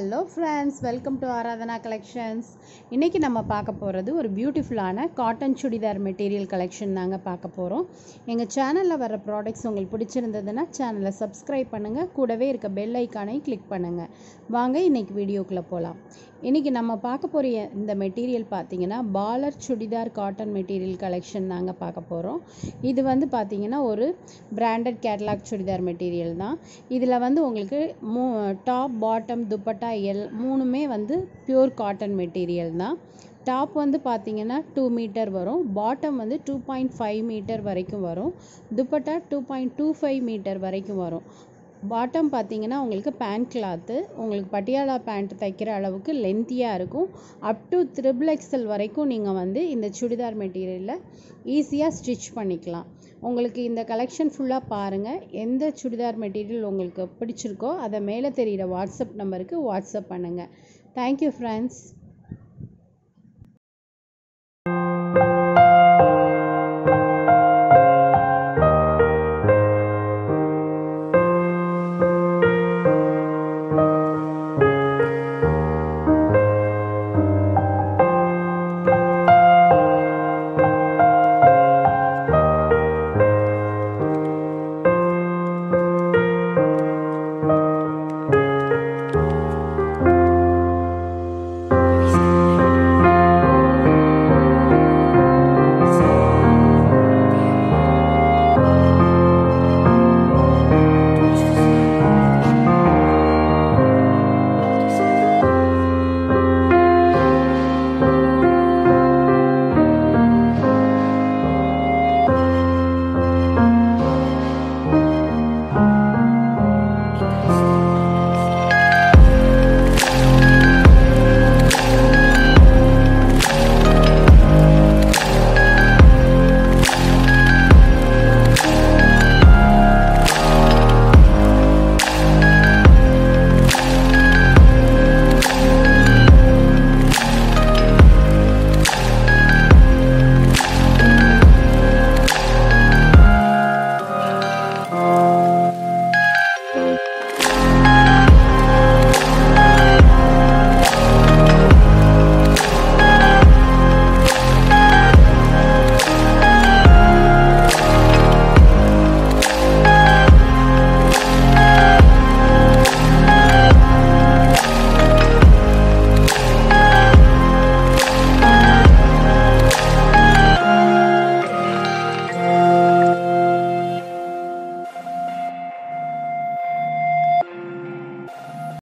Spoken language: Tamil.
hello friends welcome to Aradhana collections இன்றைக்கி நம்ம பார்க்க போகிறது ஒரு பியூட்டிஃபுல்லான காட்டன் சுடிதார் மெட்டீரியல் கலெக்ஷன் தாங்க பார்க்க போகிறோம் எங்கள் சேனலில் வர ப்ராடக்ட்ஸ் உங்களுக்கு பிடிச்சிருந்ததுன்னா சேனலை சப்ஸ்கிரைப் பண்ணுங்கள் கூடவே இருக்க பெல் ஐக்கானையும் கிளிக் பண்ணுங்கள் வாங்க இன்றைக்கி வீடியோக்குள்ளே போகலாம் இன்றைக்கி நம்ம பார்க்க போகிற இந்த மெட்டீரியல் பார்த்தீங்கன்னா பாலர் சுடிதார் காட்டன் மெட்டீரியல் கலெக்ஷன் தாங்க பார்க்க போகிறோம் இது வந்து பார்த்தீங்கன்னா ஒரு பிராண்டட் கேட்லாக் சுடிதார் மெட்டீரியல் தான் இதில் வந்து உங்களுக்கு மூ டாப் பாட்டம் துப்பட்டா எல் மூணுமே வந்து பியூர் காட்டன் மெட்டீரியல் தான் டாப் வந்து பார்த்தீங்கன்னா டூ மீட்டர் வரும் பாட்டம் வந்து டூ பாயிண்ட் ஃபைவ் மீட்டர் வரைக்கும் வரும் dupatta two point two five meter வரைக்கும் வரும் பாட்டம் பார்த்தீங்கன்னா உங்களுக்கு பேண்ட் கிளாத்து உங்களுக்கு பட்டியாலா பேண்ட் தைக்கிற அளவுக்கு லென்த்தியாக இருக்கும் அப் டு த்ரிபிள் எக்ஸல் வரைக்கும் நீங்கள் வந்து இந்த சுடிதார் மெட்டீரியலில் ஈஸியாக ஸ்டிச் பண்ணிக்கலாம் உங்களுக்கு இந்த கலெக்ஷன் ஃபுல்லாக பாருங்கள் எந்த சுடிதார் மெட்டீரியல் உங்களுக்கு பிடிச்சிருக்கோ அதை மேலே தெரிகிற வாட்ஸ்அப் நம்பருக்கு வாட்ஸ்அப் பண்ணுங்கள் தேங்க்யூ ஃப்ரெண்ட்ஸ்